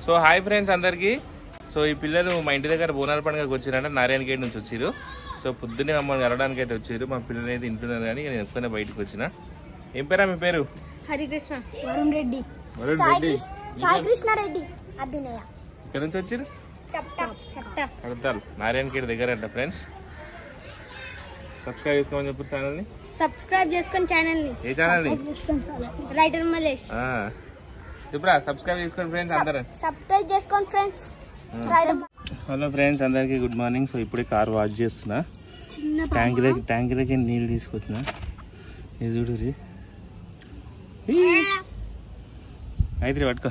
So hi friends అందరికీ so ఈ పిల్లలు మా ఇంటి దగ్గర బోనాల పండుగకి వచ్చిరంటే నారాయణ గేట్ నుంచి వచ్చారు సో పొద్దున్నే మమ్మల్ని కలవడానికి అయితే వచ్చారు మా పిల్లలు అయితే ఇంటున్నారు కానీ నేను ఒక్కనే బయటకు వచ్చిన ఏం పేరా మీ పేరు హరికృష్ణ వరుణ్ రెడ్డి వరుణ్ సాయి రెడ్డి కృష్ణ సాయి కృష్ణ రెడ్డి అభినయ ఇక్కడ నుంచి వచ్చారు చెప్తా చెప్తా అడతారు నారాయణ గేట్ దగ్గర అంట ఫ్రెండ్స్ సబ్స్క్రైబ్ చేసుకోమని చెప్పు ఛానల్ని సబ్స్క్రైబ్ చేసుకొని ఛానల్ ని ఏ ఛానల్ని రైటర్ మలేష్ చెప్పురా సబ్స్క్రైబ్ చేసుకోండి ఫ్రెండ్స్ అందరూ సబ్స్క్రైబ్ చేసుకోండి ఫ్రెండ్స్ రైటర్ హలో ఫ్రెండ్స్ అందరికీ గుడ్ మార్నింగ్ సో ఇప్పుడే కార్ వాష్ చేస్తున్నా చిన్న ట్యాంక్ దగ్గర ట్యాంక్ దగ్గర నీళ్ళు తీసుకొచ్చిన ఇది చూడు రీ అయితే పట్టుకో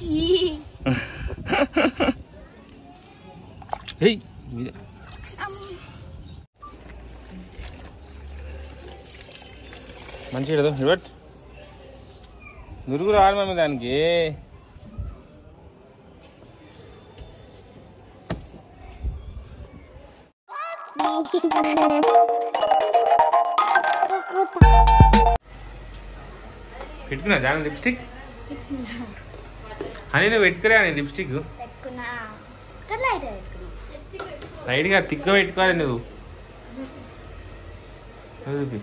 హెయ్ మీదే. మంచిగా ఇడదు ఇవ్వట్ నురుగు రావాలి మమ్మీ దానికి పెట్టుకున్నా దాని లిప్స్టిక్ అని నువ్వు పెట్టుకురా అని లిప్స్టిక్ పెట్టుకున్నా ఇక్కడ లైటర్ పెట్టుకున్నా లైట్గా తిక్క పెట్టుకోవాలి నువ్వు అది చూపి.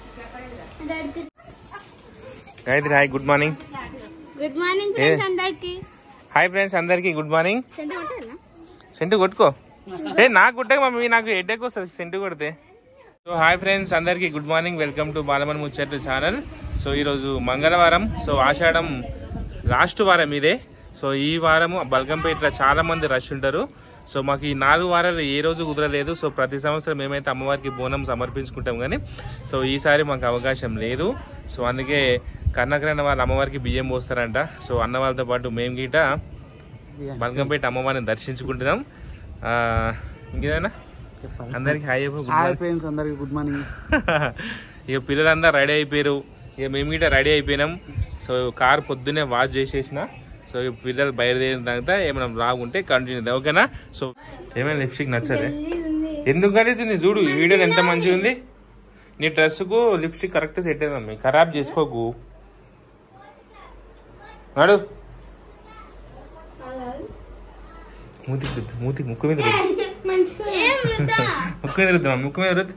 Gayathri hi good morning good morning ఏ? ఫ్రెండ్స్ అందరికి హాయ్ ఫ్రెండ్స్ అందరికీ గుడ్ మార్నింగ్ సెంటర్ కొట్టాలా సెంటు కొట్టుకో ఏ నాకు కొట్టక మమ్మీ నాకు హెడ్ఏక్ వస్తుంది సెంటు కొడితే సో హాయ్ ఫ్రెండ్స్ అందరికీ గుడ్ మార్నింగ్ వెల్కమ్ టు బాలమన్ ముచ్చట్లు ఛానల్ సో ఈరోజు మంగళవారం సో ఆషాఢం లాస్ట్ వారం ఇదే సో ఈ వారము బల్కంపేటలో చాలా మంది రష్ ఉంటారు సో మాకు ఈ నాలుగు వారాలు ఏ రోజు కుదరలేదు సో ప్రతి సంవత్సరం మేమైతే అమ్మవారికి బోనం సమర్పించుకుంటాం కానీ సో ఈసారి మాకు అవకాశం లేదు సో అందుకే కన్నకరన్న వాళ్ళ అమ్మవారికి బియ్యం పోస్తారంట సో అన్న వాళ్ళతో పాటు మేము గిట బల్కంపేట అమ్మవారిని దర్శించుకుంటున్నాం ఆ, ఇంకేదైనా అందరికి హాయ్ చెప్పు గుడ్ హాయ్ మార్నింగ్ ఫ్రెండ్స్ అందరికి గుడ్ మార్నింగ్ ఇక పిల్లలందరూ రెడీ అయిపోయారు ఇక మేము గిట్ట రెడీ అయిపోయినాం సో కార్ పొద్దున్నే వాష్ చేసేసిన సో ఈ పిల్లలు బయలుదేరిన తర్వాత ఏమైనా రాగుంటే కంటిన్యూ ఓకేనా సో ఏమైనా లిప్స్టిక్ నచ్చదే ఎందుకు కలిసింది చూడు ఈ వీడియోలో ఎంత మంచిగా ఉంది నీ డ్రెస్కు లిప్స్టిక్ కరెక్ట్ సెట్ అయింది మమ్మీ ఖరాబ్ చేసుకోకు నాడు మూతికి రుద్దు మూతికి ముక్కు మీద రుద్దు ఏం వృద్ధా? ముక్కు మీద రుద్దు మమ్మీ ముక్కు మీద రుద్దు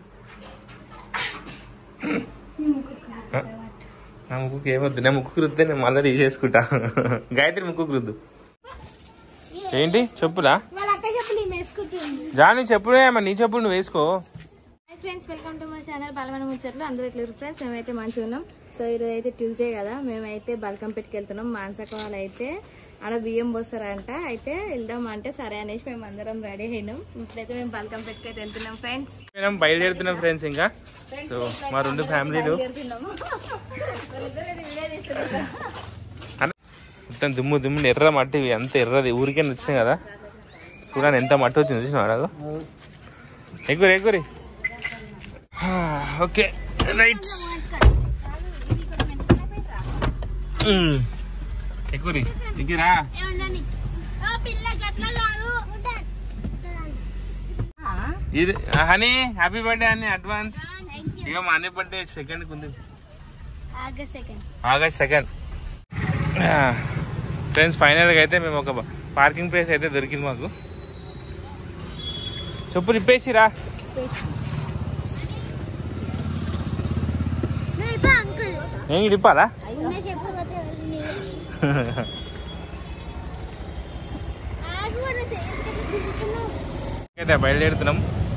ఆ, నా ముక్కుకి ఏమొద్దు నా ముక్కుకు రుద్దే నేను మళ్ళీ తీసేసుకుంటా గాయత్రి ముక్కుకు రుద్దు ఏంటి చెప్పురా వాళ్ళ అక్క చెప్పులు ఈమె వేసుకుంటుంది జాని చెప్పుడే అమ్మ నీ చెప్పులు నువ్వు వేసుకో hi friends welcome to my channel బలమైన ముచ్చట్లు అందరూ ఎట్లా ఫ్రెండ్స్ మేమైతే మంచిగా ఉన్నాం సో ఈరోజు అయితే ట్యూస్డే కదా మేమైతే బల్కంపేటకి వెళ్తున్నాం మాన్సక వాళ్ళు అయితే ఆడ బియ్యం పోస్తారంట అయితే వెళ్దాం అంటే సరే అనేసి మేము అందరం రెడీ అయినాం ఇప్పుడైతే మేము బల్కంపేటకి అయితే వెళ్తున్నాం ఫ్రెండ్స్ మనం బయలుదేరుతున్నాం ఫ్రెండ్స్ ఇంకా సో మా రెండు ఫ్యామిలీలు అన్న, మొత్తం దుమ్ము దుమ్ము ఎర్ర మట్టి ఎంత ఎర్రది ఊరికే వచ్చింది కదా చూడండి ఎంత మట్టి వచ్చింది చూసినా ఎగురి ఎగురి ఓకే రైట్ ఎగురి ఎగిరా ఇది హనీ హ్యాపీ బర్త్డే అని అడ్వాన్స్ ఇక మా అన్ని బర్త్డే సెకండ్ ఉంది August second August second friends ఫైనల్గా అయితే మేము ఒక పార్కింగ్ ప్లేస్ అయితే దొరికింది మాకు చెప్పు ఇప్పేసిరా అంకుల్ ఏం ఇప్పాలా చెప్పకపోతే అయితే బయలుదేరుతున్నాం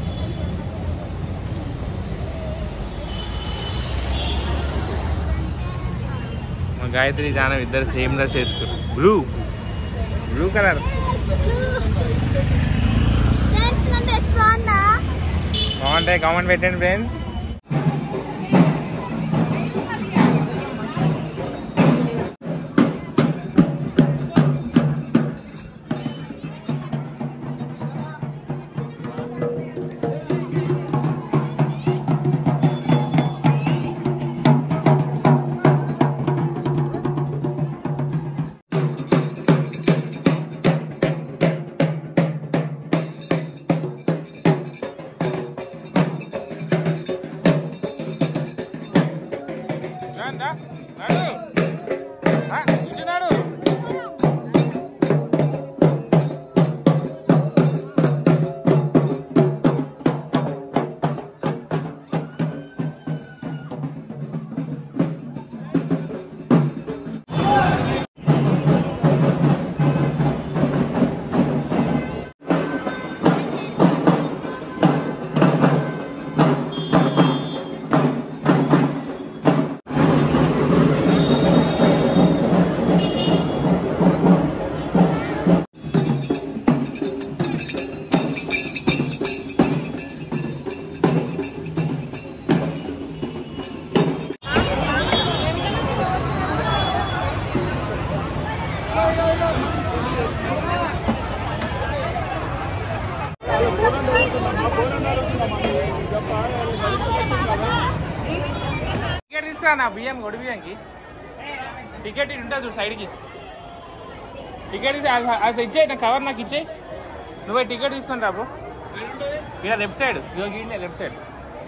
మా గాయత్రి జానం ఇద్దరు సేమ్ డ్రెస్ వేసుకున్నారు బ్లూ బ్లూ కలర్ బాగుంటాయి కామెంట్ పెట్టండి ఫ్రెండ్స్ తీసుకురా నా బియ్యం ఒడి బియ్యంకి టికెట్ ఇటు ఉంటుంది చూడు సైడ్కి టికెట్ ఇస్తే అది- అది ఇచ్చేయి నా కవర్ నాకు ఇచ్చేయి నువ్వే టికెట్ తీసుకొని రా బ్రో ఇక్కడ లెఫ్ట్ సైడ్ ఇదిగో గీడే left side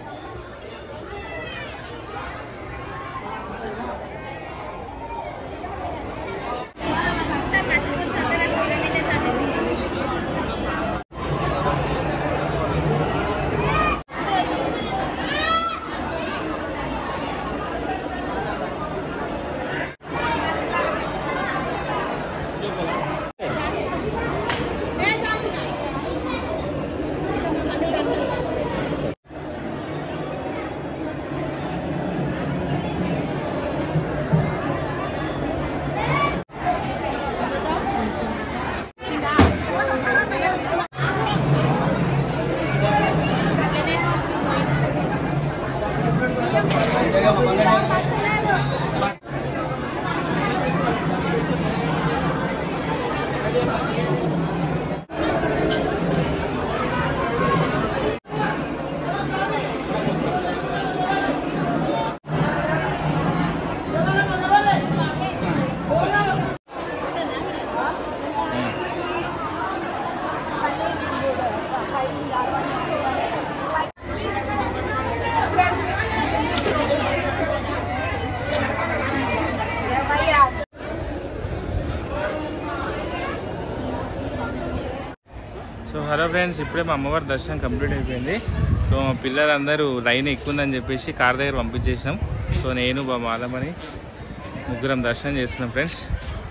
so hello friends ఇప్పుడే మా అమ్మవారి దర్శనం కంప్లీట్ అయిపోయింది సో మా పిల్లలందరూ లైన్ ఎక్కువ ఉందని చెప్పేసి కార్ దగ్గర పంపించేసినాం సో నేను మా మాలమని ముగ్గురం దర్శనం చేసుకున్నాం ఫ్రెండ్స్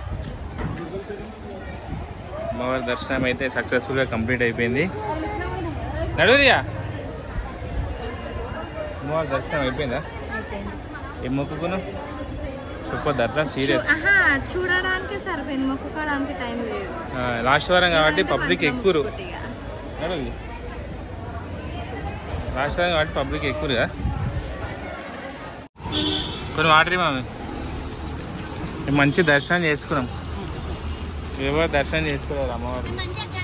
అమ్మవారి దర్శనం అయితే సక్సెస్ఫుల్గా కంప్లీట్ అయిపోయింది నడురియా అమ్మవారి దర్శనం అయిపోయిందా ఏం మొక్కుకున్నాం చెప్పొద్దు అట్లా సీరియస్ ఆహా చూడడానికి సరిపోయింది మొక్కుకోవడానికి టైం లేదు లాస్ట్ వారం కాబట్టి పబ్లిక్ మంచిగా ఎక్కువ మొక్కుకుంటే ఇక. అడుగు లాస్ట్ టైం కాబట్టి పబ్లిక్ ఎక్కువగా కొన్ని వాటర్ మామి మంచి దర్శనం చేసుకున్నాం ఎవరు దర్శనం చేసుకోలేదు అమ్మవారికి